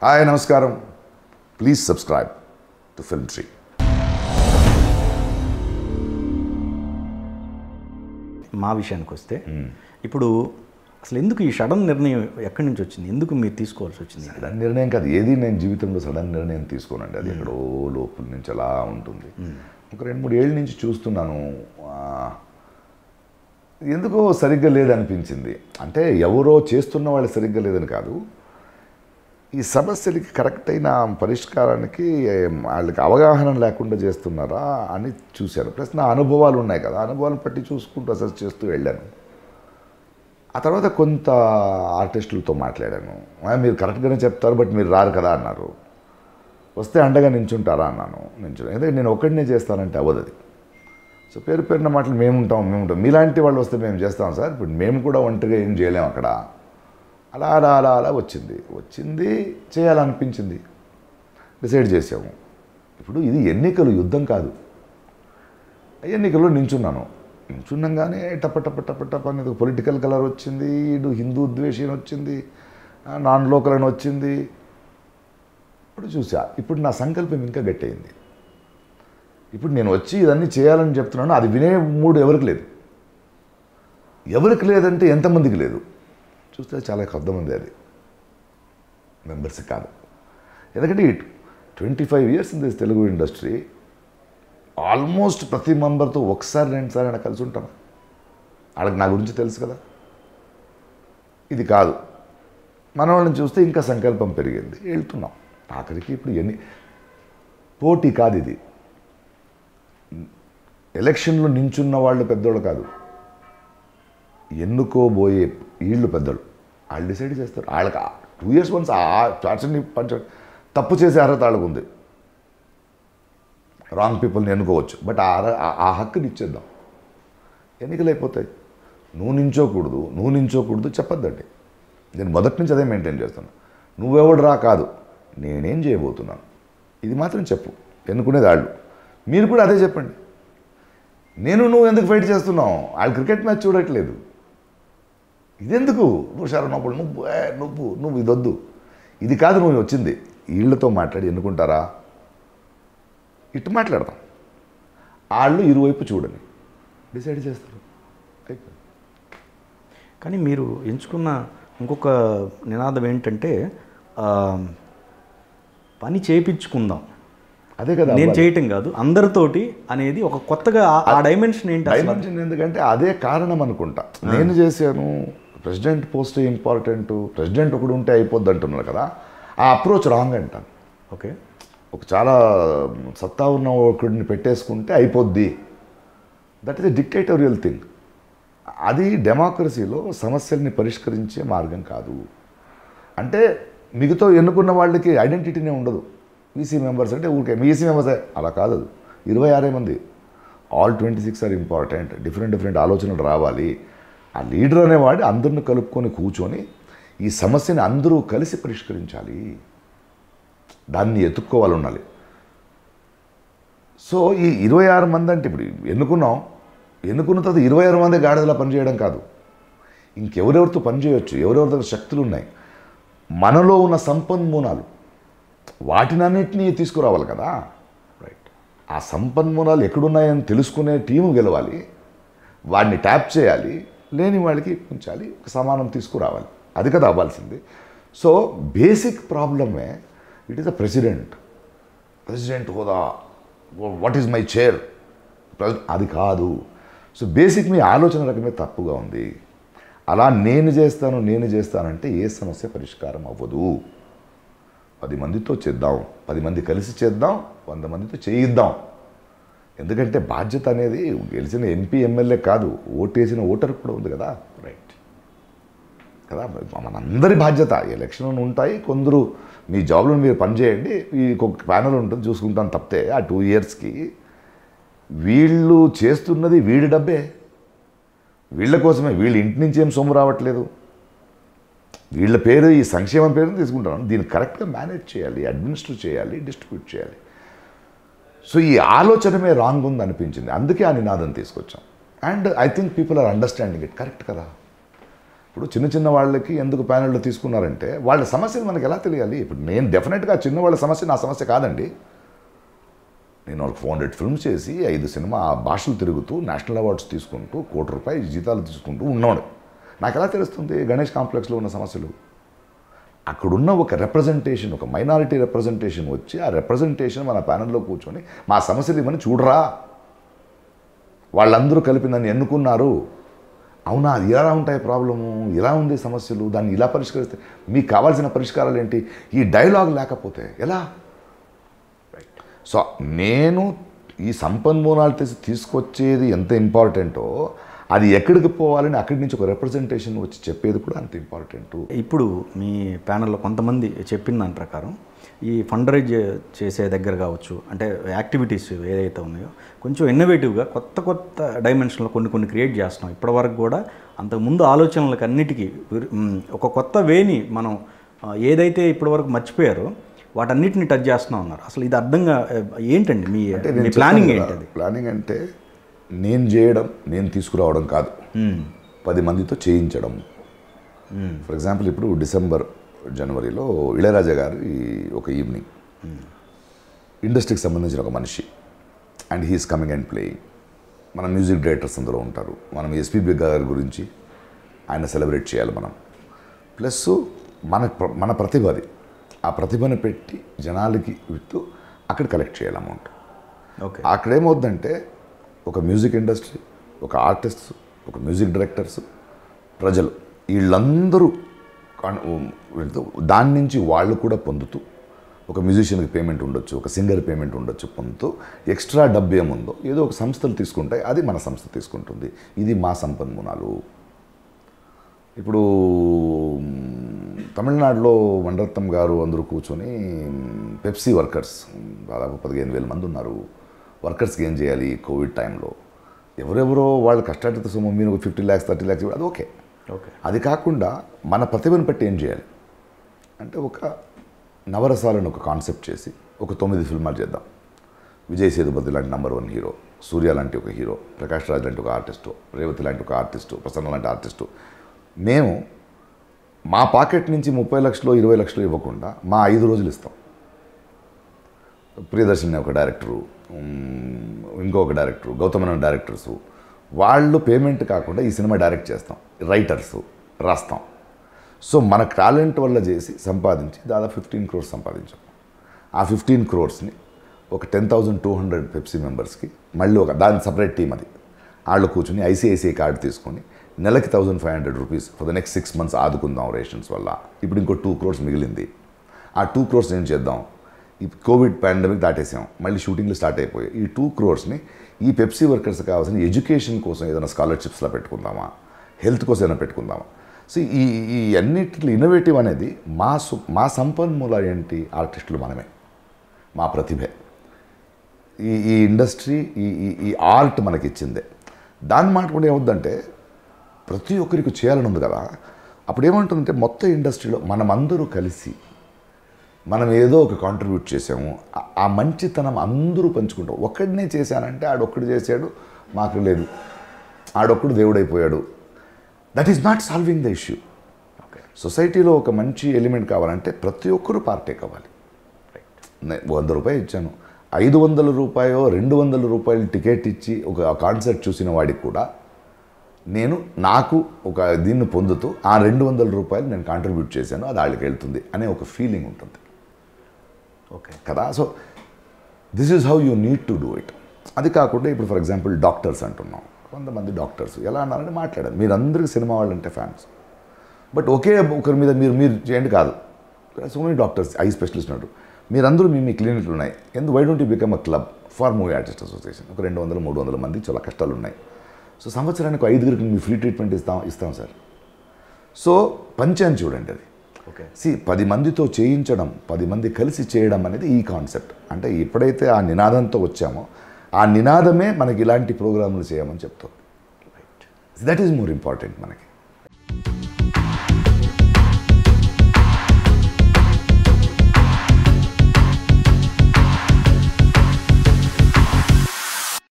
Hi నమస్కారం please subscribe to film tree మా విషయానికి వస్తే ఇప్పుడు అసలు ఎందుకు ఈ సడన్ నిర్ణయం ఎక్కడి నుంచి వచ్చింది ఎందుకు మీరు తీసుకోవాల్సి వచ్చింది సడన్ నిర్ణయం కాదు ఏది నేను జీవితంలో సడన్ నిర్ణయం తీసుకోనండి అది ఎక్కడో లోపల నుంచి అలా ఉంటుంది ఒక రెండు మూడు ఏళ్ళ నుంచి చూస్తున్నాను ఆ, ఎందుకో సరిగ్గా లేదనిపించింది అంటే ఎవరో చేస్తున్న వాళ్ళు సరిగ్గా లేదని కాదు ఈ సమస్యలకి కరెక్ట్ అయిన పరిష్కారానికి ఏం, వాళ్ళకి అవగాహన లేకుండా చేస్తున్నారా అని చూశాను ప్లస్ నా అనుభవాలు ఉన్నాయి కదా అనుభవాలను బట్టి చూసుకుంటూ అసెస్ చేస్తూ వెళ్ళాను ఆ తర్వాత కొంత ఆర్టిస్టులతో మాట్లాడాను "ఆ, మీరు కరెక్ట్గానే చెప్తారు బట్ మీరు రారు కదా అన్నారు వస్తే అండగా నించుంటారా అన్నాను నించు ఎందుకంటే నేను ఒక్కడినే చేస్తానంటే అవ్వదు అది సో పేరు పేరున మాటలు మేము ఉంటాం మేము ఉంటాం మీలాంటి వాళ్ళు వస్తే మేము చేస్తాం సార్ ఇప్పుడు మేము కూడా ఒంటరిగా ఏం చేయలేం అక్కడ అలా అలా అలా అలా వచ్చింది వచ్చింది చేయాలనిపించింది డిసైడ్ చేసాము ఇప్పుడు ఇది ఎన్నికలు యుద్ధం కాదు ఎన్నికల్లో నించున్నాను నించున్నాగానే టప టప టప టప అనేది పొలిటికల్ కలర్ వచ్చింది ఇటు హిందూ ద్వేషం వచ్చింది ఆ, నాన్ లోకల్ అని వచ్చింది ఇప్పుడు చూసా ఇప్పుడు నా సంకల్పం ఇంకా గట్టయింది ఇప్పుడు నేను వచ్చి ఇదన్నీ చేయాలని చెప్తున్నాను అది వినే మూడు ఎవరికి లేదు ఎవరికి లేదంటే ఎంతమందికి లేదు చూస్తే చాలా కొద్దిమంది అది మెంబర్స్ కాదు ఎందుకంటే twenty five years in this Telugu industry almost ప్రతి మెంబర్తో ఒకసారి రెండుసారి అయినా కలిసి ఉంటాను వాళ్ళకి నా గురించి తెలుసు కదా ఇది కాదు మన వాళ్ళని చూస్తే ఇంకా సంకల్పం పెరిగింది వెళ్తున్నాం ఆఖరికి ఇప్పుడు ఎన్ని పోటీ కాదు ఇది ఎలక్షన్లో నించున్న వాళ్ళు పెద్దోళ్ళు కాదు ఎన్నుకోబోయే వీళ్ళు పెద్దలు వాళ్ళు డిసైడ్ చేస్తారు వాళ్ళకి టూ ఇయర్స్ వన్స్ ఆ చార్ట్ని పంచ తప్పు చేసే అర్హత వాళ్ళకు ఉంది రాంగ్ పీపుల్ని ఎన్నుకోవచ్చు బట్ ఆ అర్హ- ఆ- ఆ హక్కుని ఇచ్చేద్దాం ఎన్నికలు అయిపోతాయి నువ్వు నించోకూడదు నువ్వు నించోకూడదు చెప్పొద్దండి నేను మొదటి నుంచి అదే మెయింటైన్ చేస్తాను నువ్వెవడు రా కాదు నేనేం చేయబోతున్నాను ఇది మాత్రం చెప్పు ఎన్నుకునేది వాళ్ళు మీరు కూడా అదే చెప్పండి నేను నువ్వు ఎందుకు ఫైట్ చేస్తున్నావు వాళ్ళు క్రికెట్ మ్యాచ్ చూడట్లేదు ఇదెందుకు నువ్వు శరణప్పుడు నువ్వు ఏ, నువ్వు నువ్వు ఇదొద్దు ఇది కాదు నువ్వు వచ్చింది వీళ్ళతో మాట్లాడి ఎన్నుకుంటారా ఇటు మాట్లాడదాం వాళ్ళు ఇరువైపు చూడని డిసైడ్ చేస్తారు అయిపోయింది కానీ మీరు ఎంచుకున్న ఇంకొక నినాదం ఏంటంటే ఆ, పని చేయించుకుందాం అదే కదా నేను అవ్వాలి. చేయటం కాదు అందరితోటి అనేది ఒక కొత్తగా ఆ- ఆ డైమెన్షన్ ఏంటి అసలు? డైమెన్షన్ ఎందుకంటే అదే కారణం అనుకుంటా నేను చేశాను ప్రెసిడెంట్ పోస్ట్ ఇంపార్టెంట్ ప్రెసిడెంట్ ఒకడు ఉంటే అయిపోద్ది అంటున్నారు కదా ఆ అప్రోచ్ రాంగ్ అంటాను ఓకే ఒక చాలా సత్తా ఉన్న ఒకడిని పెట్టేసుకుంటే అయిపోద్ది that is a dictatorial thing అది డెమోక్రసీలో సమస్యల్ని పరిష్కరించే మార్గం కాదు అంటే మిగతా ఎన్నుకున్న వాళ్ళకి ఐడెంటిటీనే ఉండదు ఈసీ మెంబర్స్ అంటే ఊరికే మీ ఈసీ మెంబర్సే అలా కాదు అది. ఇరవై ఆరే మంది all twenty six are important different different ఆలోచనలు రావాలి ఆ లీడర్ అనేవాడు అందరిని కలుపుకొని కూర్చొని ఈ సమస్యని అందరూ కలిసి పరిష్కరించాలి దాన్ని ఎత్తుక్కోవాలి ఉండాలి సో ఈ ఇరవై ఆరు మంది అంటే ఇప్పుడు ఎన్నుకున్నాం ఎన్నుకున్న తర్వాత ఇరవై ఆరు మంది గాడిదలా పనిచేయడం కాదు ఇంకెవరెవరితో పనిచేయవచ్చు ఎవరెవరి దగ్గర శక్తులు ఉన్నాయి మనలో ఉన్న సంపన్మూలాలు వాటినన్నింటినీ తీసుకురావాలి కదా రైట్ ఆ సంపన్మూలాలు ఎక్కడున్నాయని తెలుసుకునే టీము గెలవాలి వాడిని ట్యాప్ చేయాలి లేని వాళ్ళకి ఉంచాలి ఒక సమానం తీసుకురావాలి అది కదా అవ్వాల్సింది సో బేసిక్ ప్రాబ్లమే it is a president president హోదా వాట్ ఈజ్ మై చైర్ అది కాదు సో బేసిక్ మీ ఆలోచన రకమే తప్పుగా ఉంది అలా నేను చేస్తాను నేను చేస్తానంటే ఏ సమస్య పరిష్కారం అవ్వదు పది మందితో చేద్దాం పది మంది కలిసి చేద్దాం వంద మందితో చేయిద్దాం ఎందుకంటే బాధ్యత అనేది గెలిచిన ఎంపీ ఎమ్మెల్యే కాదు ఓటేసిన ఓటర్ కూడా ఉంది కదా రైట్ కదా మనందరి బాధ్యత ఎలక్షన్ ఉంటాయి కొందరు మీ జాబ్లో మీరు పనిచేయండి ఈ ఒక ప్యానల్ ఉంటుంది చూసుకుంటాను తప్పితే ఆ టూ ఇయర్స్కి వీళ్ళు చేస్తున్నది వీడి డబ్బే వీళ్ళ కోసమే వీళ్ళ ఇంటి నుంచి ఏం సొమ్ము రావట్లేదు వీళ్ళ పేరు ఈ సంక్షేమం పేరుని తీసుకుంటాను దీన్ని కరెక్ట్గా మేనేజ్ చేయాలి అడ్మినిస్టర్ చేయాలి డిస్ట్రిబ్యూట్ చేయాలి సో ఈ ఆలోచనమే రాంగ్ ఉంది అనిపించింది అందుకే ఆ నినాదం తీసుకొచ్చాం and I think people are understanding it correct కదా ఇప్పుడు చిన్న చిన్న వాళ్ళకి ఎందుకు ప్యానెల్లో తీసుకున్నారంటే వాళ్ళ సమస్యలు మనకి ఎలా తెలియాలి ఇప్పుడు నేను డెఫినెట్గా చిన్న వాళ్ళ సమస్య నా సమస్య కాదండి నేను వాళ్ళకి ఫోర్ హండ్రెడ్ ఫిల్మ్స్ చేసి ఐదు సినిమా భాషలు తిరుగుతూ నేషనల్ అవార్డ్స్ తీసుకుంటూ కోటి రూపాయలు జీతాలు తీసుకుంటూ ఉన్నాడు నాకు ఎలా తెలుస్తుంది గణేష్ కాంప్లెక్స్లో ఉన్న సమస్యలు అక్కడున్న ఒక రిప్రజెంటేషన్ ఒక మైనారిటీ రిప్రజెంటేషన్ వచ్చి ఆ రిప్రజెంటేషన్ మన ప్యానెల్లో కూర్చొని మా సమస్యలు ఇవన్నీ చూడరా వాళ్ళందరూ కలిపి నన్ను ఎన్నుకున్నారు అవునా అది ఇలా ఉంటాయి ప్రాబ్లము ఇలా ఉంది సమస్యలు దాన్ని ఇలా పరిష్కరిస్తే మీకు కావాల్సిన పరిష్కారాలు ఏంటి ఈ డైలాగ్ లేకపోతే ఎలా సో నేను ఈ సంపన్మూలాలు తీసి తీసుకొచ్చేది ఎంత ఇంపార్టెంటో అది ఎక్కడికి పోవాలని అక్కడి నుంచి ఒక రిప్రజెంటేషన్ వచ్చి చెప్పేది కూడా అంత ఇంపార్టెంట్ ఇప్పుడు మీ ప్యానల్లో కొంతమంది చెప్పిన దాని ప్రకారం ఈ ఫండ్ రైజ్ చేసే దగ్గర కావచ్చు అంటే యాక్టివిటీస్ ఏదైతే ఉన్నాయో కొంచెం ఇన్నోవేటివ్గా కొత్త కొత్త డైమెన్షన్లో కొన్ని కొన్ని క్రియేట్ చేస్తున్నాం ఇప్పటివరకు కూడా అంతకుముందు ఆలోచనలకు అన్నిటికీ విరు- మ్, ఒక కొత్త వేని మనం ఆ, ఏదైతే ఇప్పటివరకు మర్చిపోయారో వాటన్నిటిని టచ్ చేస్తున్నాం ఉన్నారు అసలు ఇది అర్థంగా ఆ, ఏంటండి మీ మీ ప్లానింగ్ ఏంటి అది ప్లానింగ్ అంటే నేను చేయడం నేను తీసుకురావడం కాదు మ్, పది మందితో చేయించడం మ్, ఫర్ ఎగ్జాంపుల్ ఇప్పుడు డిసెంబర్ జనవరిలో ఇళయరాజా గారి ఒక ఈవినింగ్ ఇండస్ట్రీకి సంబంధించిన ఒక మనిషి and he's coming and playing మన మ్యూజిక్ డైరెక్టర్స్ అందరూ ఉంటారు మనం ఎస్పీబీ గారి గురించి ఆయన సెలబ్రేట్ చేయాలి మనం ప్లస్ మన ప్ర- మన ప్రతిభ అది ఆ ప్రతిభను పెట్టి జనాలకి విత్తు అక్కడ కలెక్ట్ చేయాలి అమౌంట్ ఓకే అక్కడ ఏమవుద్దంటే ఒక మ్యూజిక్ ఇండస్ట్రీ ఒక ఆర్టిస్ట్ ఒక మ్యూజిక్ డైరెక్టర్స్ ప్రజలు వీళ్ళందరూ కాన్- వెళ్తూ దాని నుంచి వాళ్ళు కూడా పొందుతూ ఒక మ్యూజిషియన్కి పేమెంట్ ఉండొచ్చు ఒక సింగర్ పేమెంట్ ఉండొచ్చు పొందుతూ ఎక్స్ట్రా డబ్బు ఏముందో ఏదో ఒక సంస్థలు తీసుకుంటాయి అది మన సంస్థ తీసుకుంటుంది ఇది మా సంపన్మూలాలు ఇప్పుడు మ్, తమిళనాడులో వండరత్నం గారు అందరూ కూర్చొని మ్, పెప్సీ వర్కర్స్ మ్, దాదాపు పదిహేను వేల మంది ఉన్నారు వర్కర్స్కి ఏం చేయాలి కోవిడ్ టైంలో ఎవరెవరో వాళ్ళు కష్టార్జిత సొమ్ము మీరు ఒక ఫిఫ్టీ ల్యాక్స్ థర్టీ ల్యాక్స్ అది ఓకే ఓకే అది కాకుండా మన ప్రతిభను బట్టి ఏం చేయాలి అంటే ఒక నవరసాలను ఒక కాన్సెప్ట్ చేసి ఒక తొమ్మిది ఫిల్మాలు చేద్దాం విజయ్ సేతుపతి లాంటి నంబర్ వన్ హీరో సూర్య లాంటి ఒక హీరో ప్రకాష్ రాజ్ లాంటి ఒక ఆర్టిస్టు రేవతి లాంటి ఒక ఆర్టిస్టు ప్రసన్న లాంటి ఆర్టిస్టు మేము మా పాకెట్ నుంచి ముప్పై లక్షలు ఇరవై లక్షలు ఇవ్వకుండా మా ఐదు రోజులు ఇస్తాం ప్రియదర్శిని ఒక డైరెక్టరు ఉమ్, ఇంకొక డైరెక్టరు గౌతమ్ అనే డైరెక్టర్స్ వాళ్ళు పేమెంట్ కాకుండా ఈ సినిమా డైరెక్ట్ చేస్తాం రైటర్స్ రాస్తాం సో మన టాలెంట్ వల్ల చేసి సంపాదించి దాదాపు ఫిఫ్టీన్ క్రోర్స్ సంపాదించాం ఆ ఫిఫ్టీన్ క్రోర్స్ని ఒక ten thousand two hundred Pepsi మెంబర్స్కి మళ్ళీ ఒక దాని సపరేట్ టీం అది వాళ్ళు కూర్చుని ఐసిఐసిఐ కార్డు తీసుకొని నెలకి thousand five hundred rupees for the next six months ఆదుకుందాం రేషన్స్ వల్ల ఇప్పుడు ఇంకో టూ క్రోర్స్ మిగిలింది ఆ టూ క్రోర్స్ ఏం చేద్దాం ఈ కోవిడ్ పాండమిక్ దాటేసాం మళ్ళీ షూటింగ్లు స్టార్ట్ అయిపోయాయి ఈ టూ క్రోర్స్ని ఈ పెప్సీ వర్కర్స్ కావాల్సిన ఎడ్యుకేషన్ కోసం ఏదైనా స్కాలర్షిప్స్లో పెట్టుకుందామా హెల్త్ కోసం ఏదైనా పెట్టుకుందామా సో ఈ ఈ అన్నిటిలో ఇన్నోవేటివ్ అనేది మా సు మా సంపన్మూల ఏంటి ఆర్టిస్టులు మనమే మా ప్రతిభే ఈ ఈ ఇండస్ట్రీ ఈ ఈ ఈ ఆర్ట్ మనకి ఇచ్చిందే దాని మాట కూడా ఏమవుద్దంటే ప్రతి ఒక్కరికి చేయాలని ఉంది కదా అప్పుడు ఏమంటుందంటే మొత్తం ఇండస్ట్రీలో మనమందరూ కలిసి మనం ఏదో ఒక కాంట్రిబ్యూట్ చేసాము ఆ- ఆ మంచితనం అందరూ పంచుకుంటాం ఒక్కడినే చేశానంటే ఆడొక్కడు చేశాడు మాకు లేదు ఆడొక్కడు దేవుడైపోయాడు that is not solving the issue okay సొసైటీలో ఒక మంచి ఎలిమెంట్ కావాలంటే ప్రతి ఒక్కరూ పార్టీ కావాలి నే- వంద రూపాయలు ఇచ్చాను ఐదు వందల రూపాయో రెండు వందల రూపాయలు టికెట్ ఇచ్చి ఒక కాన్సర్ట్ చూసిన వాడికి కూడా నేను నాకు ఒక దీన్ని పొందుతూ ఆ రెండు వందల రూపాయలు నేను కాంట్రిబ్యూట్ చేశాను అది వాళ్ళకి వెళ్తుంది అనే ఒక ఫీలింగ్ ఉంటుంది ఓకే కదా so this is how you need to do it అది కాకుండా ఇప్పుడు ఫర్ ఎగ్జాంపుల్ డాక్టర్స్ అంటున్నాం కొంతమంది డాక్టర్స్ ఎలా అన్నారంటే మాట్లాడారు మీరందరికీ సినిమా వాళ్ళు అంటే ఫ్యాన్స్ బట్ ఒకే ఒకరి మీద మీరు మీరు చేయండి కాదు so many doctors eye specialist ఉన్నారు మీరందరూ మీ మీ క్లినిక్లు ఉన్నాయి ఎందుకు why don't you become a club for movie artist association ఒక రెండు వందలు మూడు వందల మంది చాలా కష్టాలు ఉన్నాయి సో సంవత్సరానికి ఐదుగురికి మీ ఫ్రీ ట్రీట్మెంట్ ఇస్తాం ఇస్తాం సార్ సో పంచాన్ని చూడండి అది ఓకే సి పది మందితో చేయించడం పది మంది కలిసి చేయడం అనేది ఈ కాన్సెప్ట్ అంటే ఎప్పుడైతే ఆ నినాదంతో వచ్చామో ఆ నినాదమే మనకి ఇలాంటి ప్రోగ్రాములు చేయమని చెప్తుంది right that is more important మనకి